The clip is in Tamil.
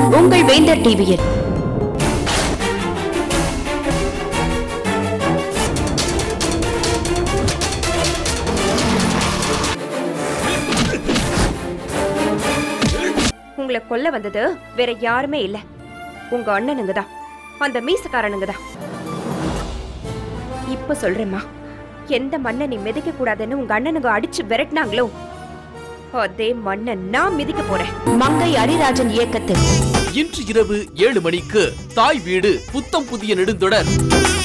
உங்கள் வேந்தர் டிவியில் உங்களை கொல்ல வந்தது வேற யாருமே இல்ல உங்க அண்ணனுங்க தான் அந்த மீசக்காரனுங்க தான் இப்ப சொல்றேம்மா எந்த மண்ணை நீ மிதிக்க கூடாதுன்னு உங்க அண்ணனுங்க அடிச்சு விரட்டினாங்களோ அதே மண்ணை நான் மிதிக்க போறேன் மங்கை அரிராஜன் இயக்கத்தில் இன்று இரவு ஏழு மணிக்கு தாய் வீடு புத்தம் புதிய நெடுந்தொடர்